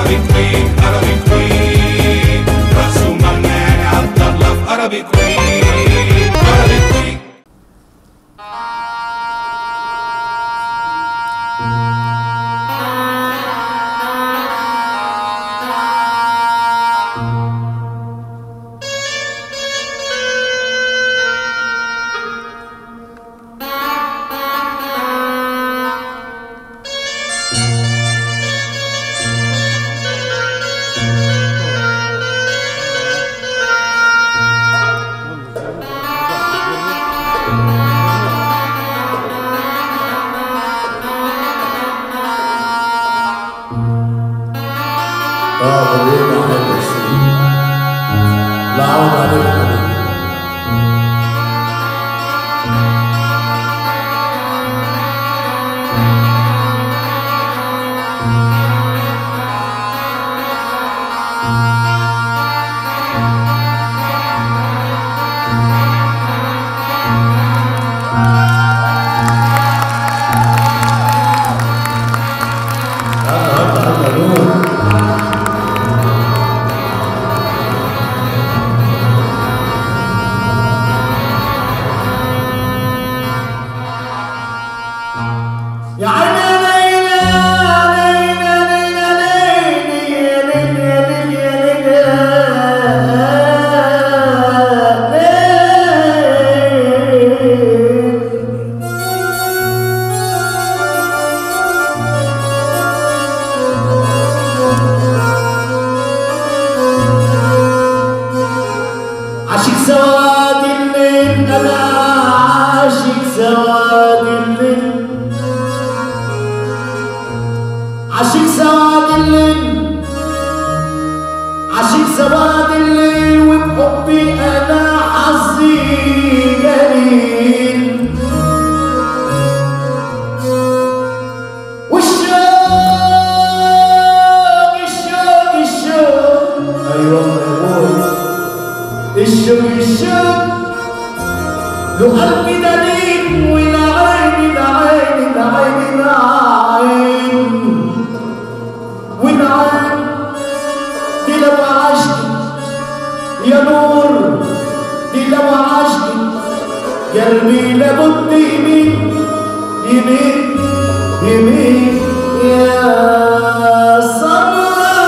Arabic Queen, Arabic Queen رأس ممنان عبد الله في Arabic Queen, Arabic Queen اه خلينا على التسليم لا عود عليك حبيبي هلا هلا هلا نور يا عيني ليلى ليلى ليلى ليلى ليلى ليلى ليلى عاشق سواد الليل انا عاشق سواد الليل عاشق سواد الليل عاشق سواد الليل وبحبي انا حظي قليل والشوق الشوق الشوق ايوه يقول الشوق الشوق له قلبي دليل والعين العين العين العين والعين دي لو عشت يا نور دي لو عشت قلبي لابد يمين يمين يمين يا سماء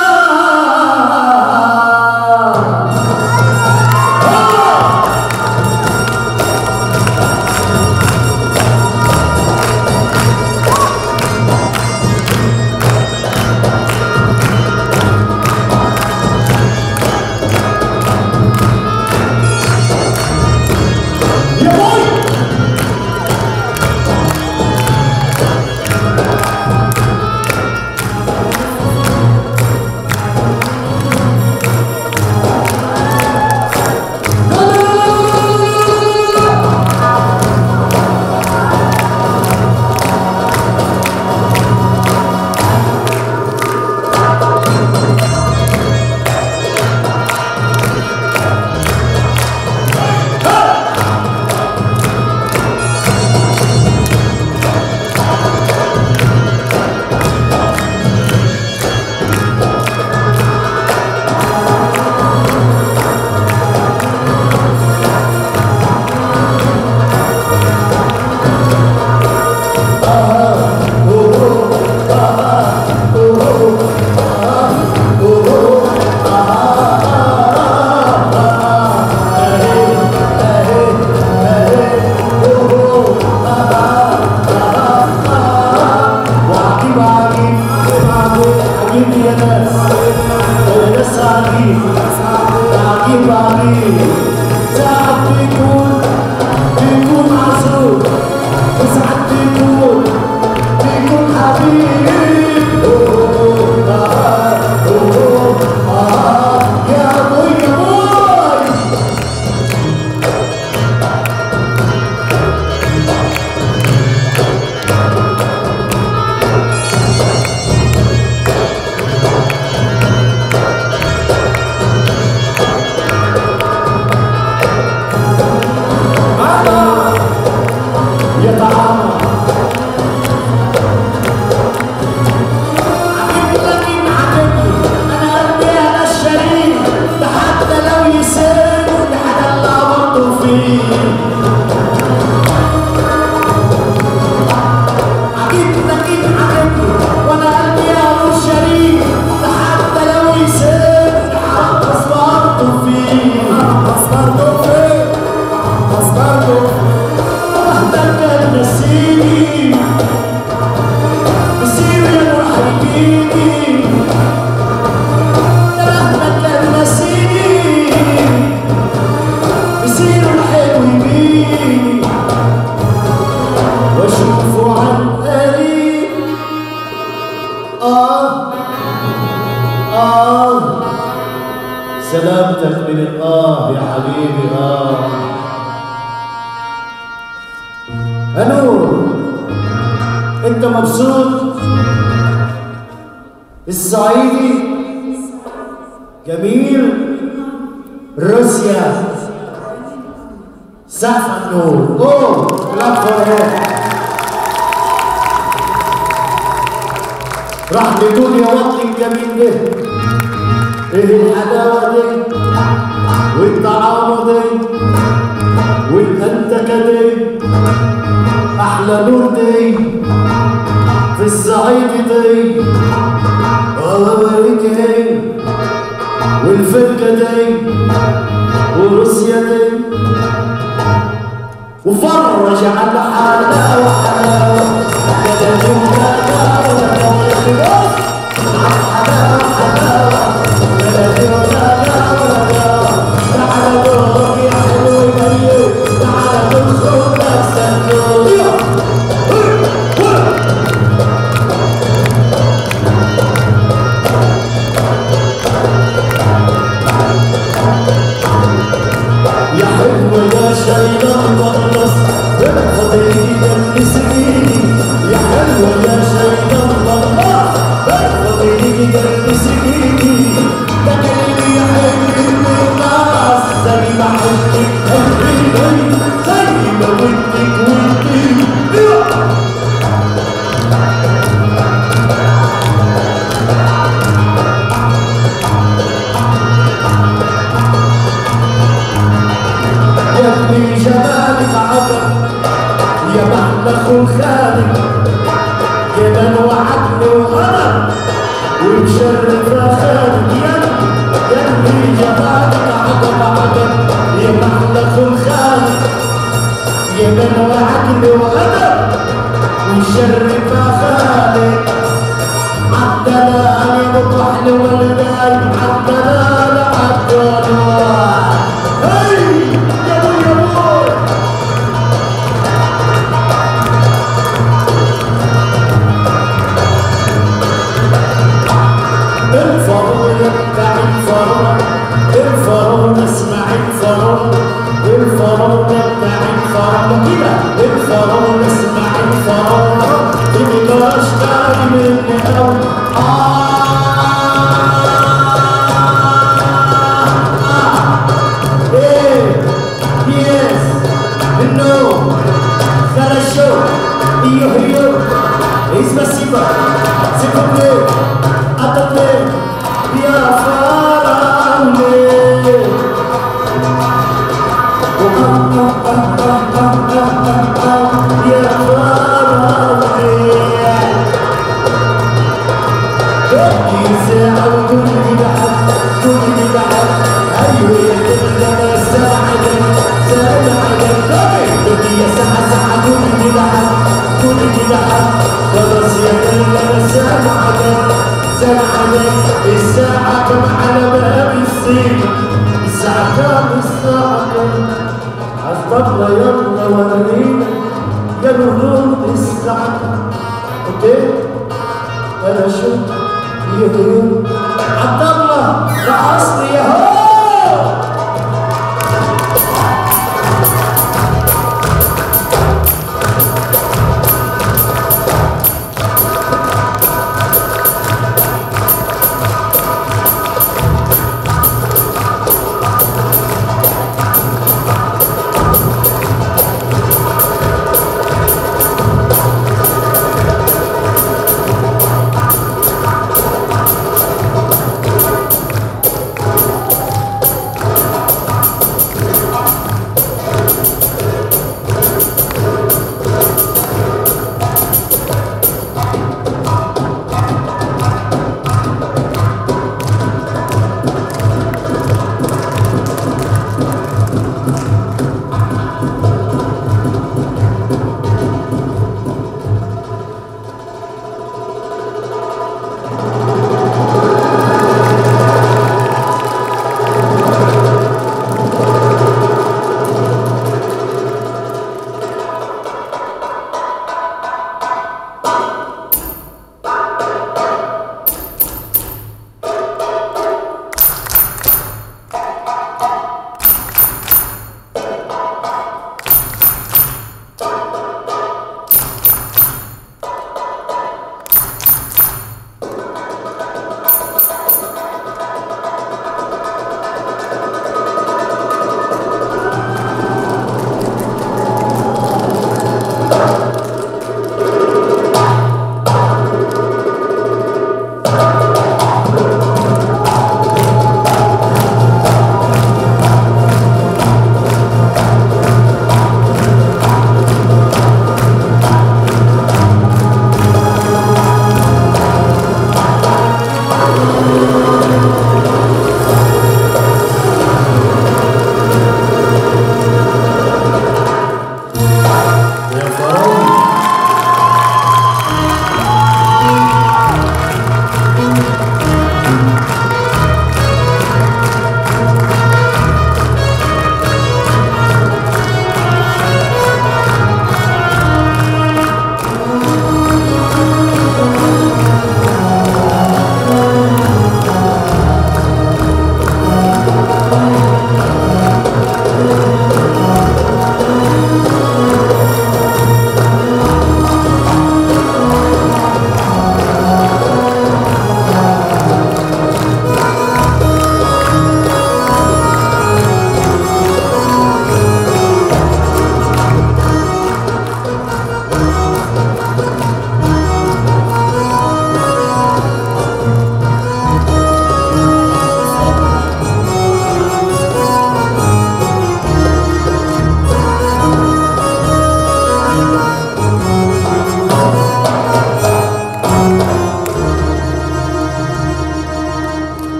يا بوي آه سلامتك من الآه يا حبيبي آه أنور أنت مبسوط الصعيدي جميل روسيا سقف النور اوه كلاب فور هيد راح بدون يا وطني الجميل ده ايه الحلاوه دي والطعامه دي والانتكه دي احلى نور دي في الصعيد دي أوريكي والفرقة دي وروسيا دي وفرج على حلاوة حلاوة يا حلوة يا شايلة المقرص بالفضيل جلسيني يا حلوة يا شايلة المقرص بالفضيل جلسيني ده كلمة يا حلوة الناس زي ما حلتك قلبي زي ما ودك ودي يا ابني جمالك عبر يا محلى خلخالك يا من وعدني وغدر ومشرف رخالك يا يا ابني جمالك عبر عبر يا محلى خلخالك يا من وعدني وغدر ومشرف رخالك عالدلال يا بطحن والدال عالدلال عالدلال هي يا ابو يا ابو الفرون يبدع الفرون الفرون اسمع الفرون الفرون يبدع الفرون كده الفرون اسمع الفرون تبقى اشتاق مني او ايه يس نو хорошо ее ее и спасибо секунды атомы я фараоны я фараоны الساعة كم على باب السين الساعة كم الساعة كم عالطبلة يلا ورينا يا نور الساعة اوكي انا شو يهون عبد الله رقصني يا هو